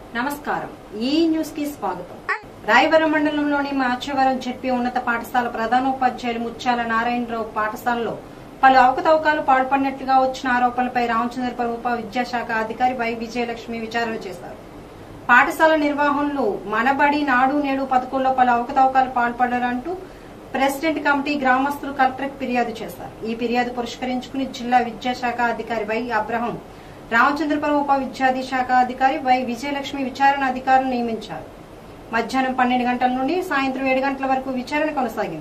నమస్కారం ఈ న్యూస్ కి స్వాగతం రాయవరం మండలంలోని మాచవరం జెడ్పీ ఉన్నత పాఠశాల ప్రధానోపాధ్యాయులు ముత్యాల నారాయణరావు పాఠశాలలో పలు అవకతవకాలు పాల్పడినట్లుగా వచ్చిన ఆరోపణలపై రామచంద్రపురం ఉప విద్యాశాఖ అధికారి వై విజయలక్ష్మి విచారణ చేశారు పాఠశాల నిర్వహణలో మనబడి నాడు నేడు పథకంలో పలు అవకతవకాలు పాల్పడారంటూ ప్రెసిడెంట్ కమిటీ గ్రామస్తులు కలెక్టర్కి ఫిర్యాదు చేశారు ఈ ఫిర్యాదు పురస్కరించుకుని జిల్లా విద్యాశాఖ అధికారి వై అబ్రహం రామచంద్రపురం ఉప విద్యాధి శాఖ అధికారి వై విజయలక్ష్మి విచారణ అధికారులు నియమించారు మధ్యాహ్నం పన్నెండు గంటల నుండి సాయంత్రం ఏడు గంటల వరకు విచారణ కొనసాగింది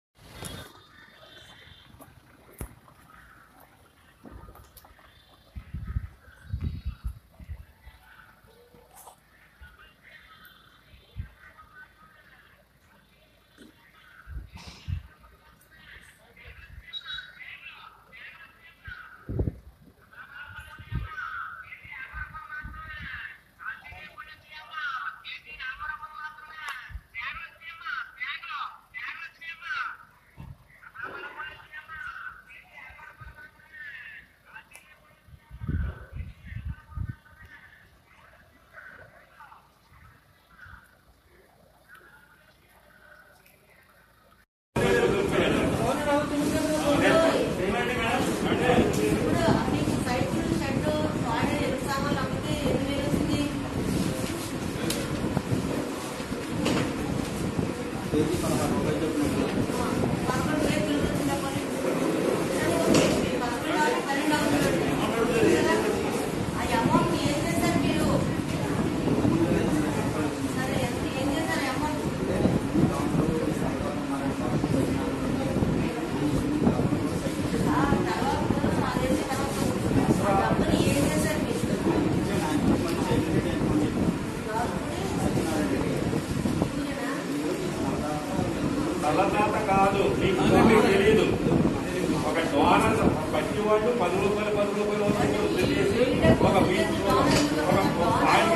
కళ్ళదాత కాదు మీకు మీకు తెలియదు ఒక డోనర్ పచ్చి వాళ్ళు పది రూపాయలు పది రూపాయలు వరకు తెలియదు ఒక వీక్ ఒక ఆయన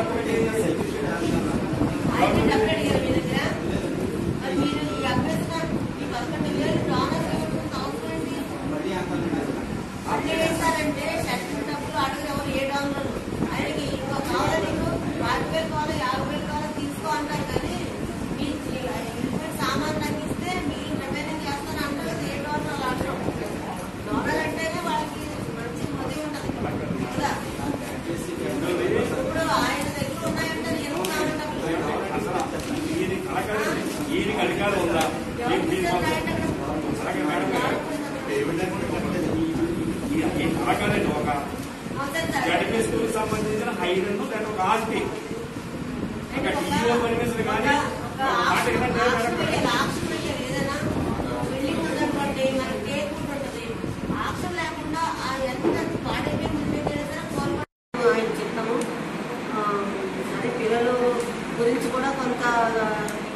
అంటే షర్ట్ డబ్బులు అడుగు ఎవరు ఏ డాలర్లు ఆయనకి ఇంకో కావాలి నీకు పాతి వేలు కావాలి యాభై వేలు కావాలి తీసుకో అంటారు కానీ మీ ఇన్వెస్ట్ సామాన్ తగ్గిస్తే మీరు రిమైనింగ్ చేస్తాను అంటారు కదా ఏ డాలర్ అలా అంటారు డాలర్ అంటేనే వాళ్ళకి మంచి మది ఉంటుంది కదా ఇప్పుడు ఆయన దగ్గర ఉన్నాయంటే ఎందుకు కావాలి డబ్బులు ఈయన కలకాలి ఈయనకి అధికారం ఉందా ఎవరు దీని- దీనికోసం. తీసుకెళ్ళాలంటే అలాగే మేడం గారు ఈ ఈ కలకాలండి ఒక అవసరం సార్ జడ్పీ స్కూల్ సంబంధించిన హైరన్ లేదా ఒక ఆస్తి ఒక టీఓ పర్మిషన్ కానీ ఒక మాట వినండి మేడం గారు. ఆయన చెప్తాము ఆ, సరే పిల్లలు గురించి కూడా కొంత ఆ,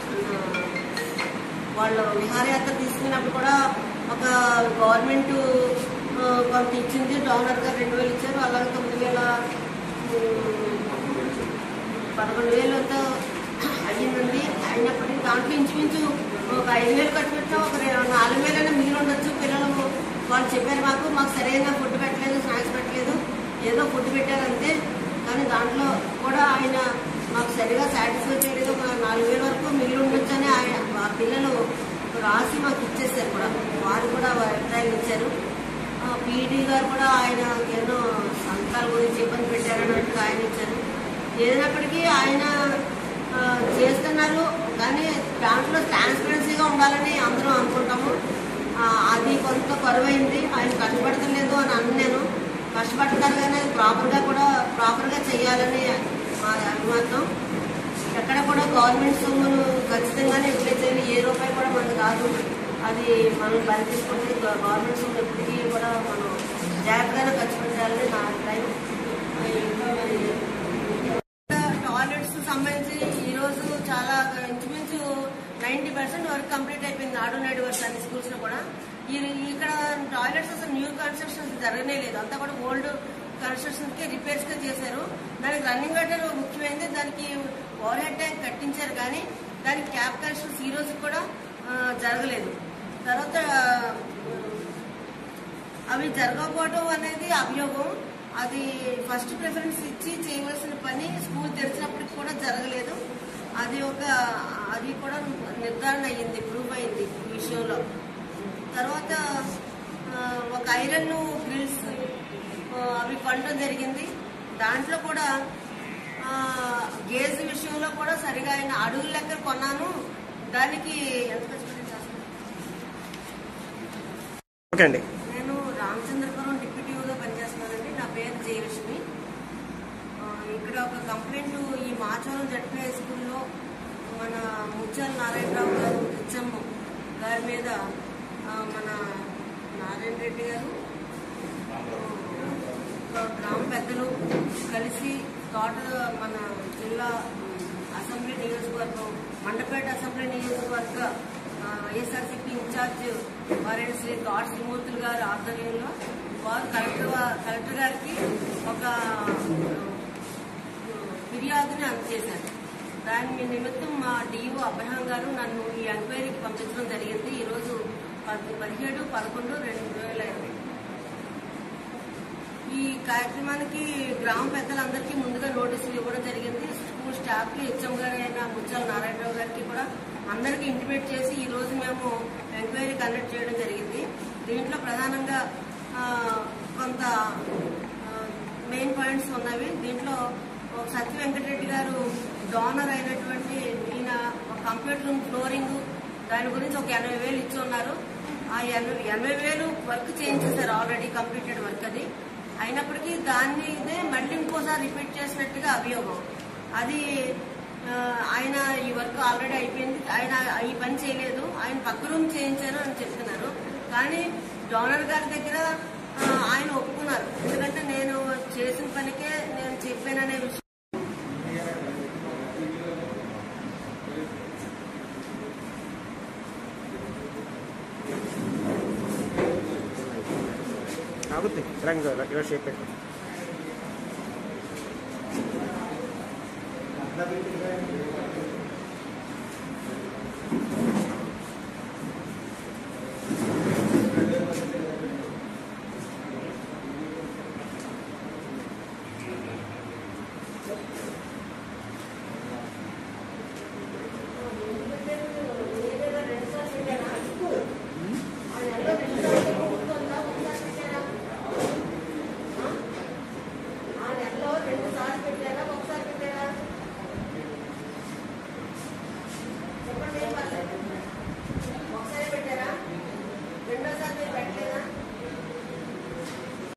వాళ్ళు విహారయాత్ర తీసుకున్నప్పుడు కూడా ఒక గవర్నమెంట్ ఆ, కొంత ఇచ్చింది డోనర్గా రెండు వేలు ఇచ్చారు అలాగే తొమ్మిది వేల ఉమ్, పదకొండు వేలతో అయ్యిందండి అయినప్పటికీ దాంట్లో ఇంచుమించు ఒక ఐదు వేలు ఖర్చు పెట్టినా ఒక రె- నాలుగు వేలైనా మిగిలి ఉండొచ్చు పిల్లలు వాళ్ళు చెప్పారు మాకు మాకు సరైన ఫుడ్ పెట్టలేదు స్నాక్స్ పెట్టలేదు ఏదో ఫుడ్ పెట్టారు అంతే కానీ దాంట్లో కూడా ఆయన మాకు సరిగా సాటిస్ఫై చేయలేదు ఒక నాలుగు వేల వరకు మిగిలి ఉండొచ్చు అని ఆయన ఆ పిల్లలు రాసి మాకు ఇచ్చేసారు కూడా వారు కూడా అభిప్రాయం ఇచ్చారు పీడీ గారు కూడా ఆయన ఏదో సంతాల గురించి ఇబ్బంది పెట్టారని ఆయన ఇచ్చారు ఏదైనప్పటికీ ఆయన ఆ, చేస్తున్నారు కానీ దాంట్లో ట్రాన్స్పరెన్సీగా ఉండాలని అందరం అనుకుంటాము ఆ, అది కొంత కొరవైంది ఆయన కష్టపడతలేదు అని అన్నాను కష్టపడతారు కానీ అది ప్రాపర్గా కూడా ప్రాపర్గా చేయాలని మా అభిమతం ఎక్కడ కూడా గవర్నమెంట్ సొమ్మును ఖచ్చితంగానే అప్లై చేయాలి ఏ రూపాయి కూడా మనకు కాదు అది మనం బలి తీసుకుంటే గవర్నమెంట్ సొమ్ము ఎప్పటికీ కూడా మనం జాగ్రత్తగానే ఖర్చు పెట్టాలని నా అభిప్రాయం టాయిలెట్స్ సంబంధించి ఈ రోజు చాలా ఇంచుమించు నైన్టీ పర్సెంట్ వర్క్ కంప్లీట్ అయిపోయింది నాడు నేడు వర్క్ అన్ని స్కూల్స్ లో కూడా ఈ- ఇక్కడ టాయిలెట్స్ అసలు న్యూ కన్స్ట్రక్షన్స్ జరగనే లేదు అంతా కూడా ఓల్డ్ కన్స్ట్రక్షన్ కి రిపేర్స్ గా చేశారు దానికి రన్నింగ్ వాటర్ ముఖ్యమైనది దానికి ఓవర్ హెడ్ ట్యాంక్ కట్టించారు కానీ దానికి క్యాప్ కన్స్ట్రక్షన్స్ ఈ రోజు కూడా ఆ, జరగలేదు తర్వాత అవి జరగకపోవడం అనేది అభియోగం అది ఫస్ట్ ప్రిఫరెన్స్ ఇచ్చి చేయవలసిన పని స్కూల్ తెరిచినప్పటికి కూడా జరగలేదు అది ఒక అది కూడా నిర్ధారణ అయ్యింది ప్రూవ్ అయింది ఈ విషయంలో తర్వాత ఆ, ఒక ఐరన్ గ్రిల్స్ ఆ, అవి కొనడం జరిగింది దాంట్లో కూడా ఆ, గేజ్ విషయంలో కూడా సరిగా ఆయన అడుగుల లెక్క కొన్నాను దానికి ఎంత ఖర్చు పెట్టాను చేస్తాను? ఓకే అండి నేను రామచంద్రపురం డిప్యూటీగా పనిచేస్తున్నానండి నా పేరు జయలక్ష్మి ఆ, ఇక్కడ ఒక కంప్లైంట్ ఈ మాచవరం జడ్పీ హై స్కూల్లో మన ముత్యాల నారాయణరావు గారు హెచ్ఎం గారి మీద ఆ, మన నారాయణ రెడ్డి గారు ఆ, గ్రామ పెద్దలు కలిసి తోట మన జిల్లా అసెంబ్లీ నియోజకవర్గం మండపేట అసెంబ్లీ నియోజకవర్గ ఆ, వైఎస్ఆర్సీపీ ఇన్ఛార్జ్ వారైన శ్రీ తోట శ్రీమూర్తులు గారి ఆధ్వర్యంలో వారు కలెక్టర్ వా- కలెక్టర్ గారికి ఒక ఆ, ఫిర్యాదుని అందజేశారు దాని నిమిత్తం మా డిఓ అబ్రహాం గారు నన్ను ఈ ఎంక్వైరీకి పంపించడం జరిగింది ఈరోజు పద్- పదిహేడు పదకొండు రెండు వేల ఇరవై ఈ కార్యక్రమానికి గ్రామ పెద్దలందరికీ ముందుగా నోటీసులు ఇవ్వడం జరిగింది స్కూల్ స్టాఫ్ కి హెచ్ఎం గారు అయిన ముత్యాల నారాయణరావు గారికి కూడా అందరికీ ఇంటిమేట్ చేసి ఈ రోజు మేము ఎంక్వైరీ కండక్ట్ చేయడం జరిగింది దీంట్లో ప్రధానంగా ఆ, కొంత మెయిన్ పాయింట్స్ ఉన్నవి దీంట్లో ఒక సత్య వెంకటరెడ్డి గారు డోనర్ అయినటువంటి ఈయన ఒక కంప్యూటర్ రూమ్ ఫ్లోరింగ్ దాని గురించి ఒక ఎనభై వేలు ఇచ్చి ఉన్నారు ఆ ఎనభై ఎనభై వేలు వర్క్ చేయించేశారు ఆల్రెడీ కంప్లీటెడ్ వర్క్ అది అయినప్పటికీ దాన్ని ఇదే మళ్ళీ ఇంకోసారి రిపీట్ చేసినట్టుగా అభియోగం అది ఆ, ఆయన ఈ వర్క్ ఆల్రెడీ అయిపోయింది ఆయన ఈ పని చేయలేదు ఆయన పక్క రూమ్ చేయించారు అని చెప్తున్నారు కానీ డోనర్ గారి దగ్గర ఆ, ఆయన ఒప్పుకున్నారు ఎందుకంటే నేను చేసిన పనికే నేను చెప్పాననే విషయం ఆగుద్ది రంగు ఇలా షేప్ పెట్టు అందరికీ